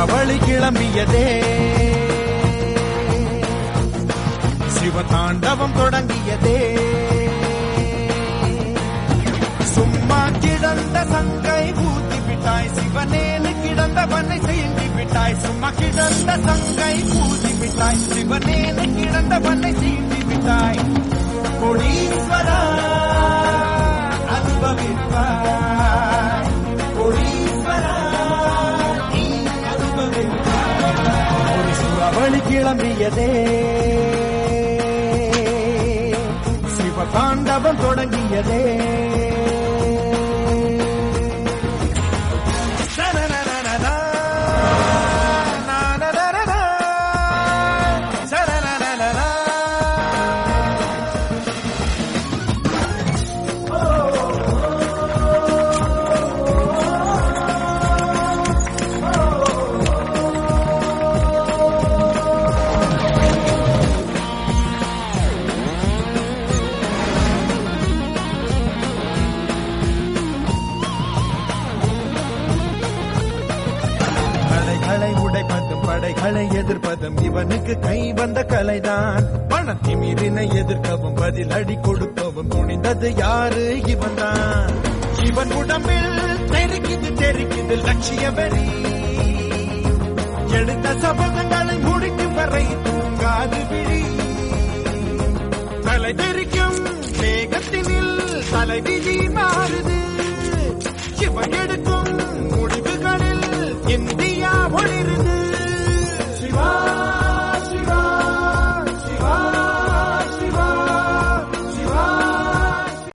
சுறவழி கிளம்பியதே சிவதாண்டவம் தொடங்கியதே சும்மா கிடந்த சங்கை ஊத்தி விட்டாய் சிவனேனு கிடந்தவனை சீண்டி விட்டாய் சும்மா கிடந்த சங்கை ஊத்தி விட்டாய் சிவனேனு கிடந்தவனை சீண்டி விட்டாய் கொடீஸ்வரா அனுபவிப்பாய் கொடீஸ்வரா நீ அனுபவிப்பாய் ஒரு சுறவழி கிளம்பியதே சிவதாண்டவம் தொடங்கியதே சரணரணரணா, நானரணரணா, சரணரணரணா. கலைகளை உடைப்பதும் படைகளை எதிர்ப்பதும் இவனுக்கு கை வந்த கலைதான் பணத்திமிரினை எதிர்க்கவும் பதில் அடி கொடுக்கவும் துணிந்தது யாரு இவன்தான் இவன் உடம்பில் தெரிக்குது தெரிக்குது லட்சிய வெறி எடுத்த சபதங்களை முடிக்கும் வரை தூங்காது விழி தலை தெரிக்கும் வேகத்தினில் தலைவிதி மாறுது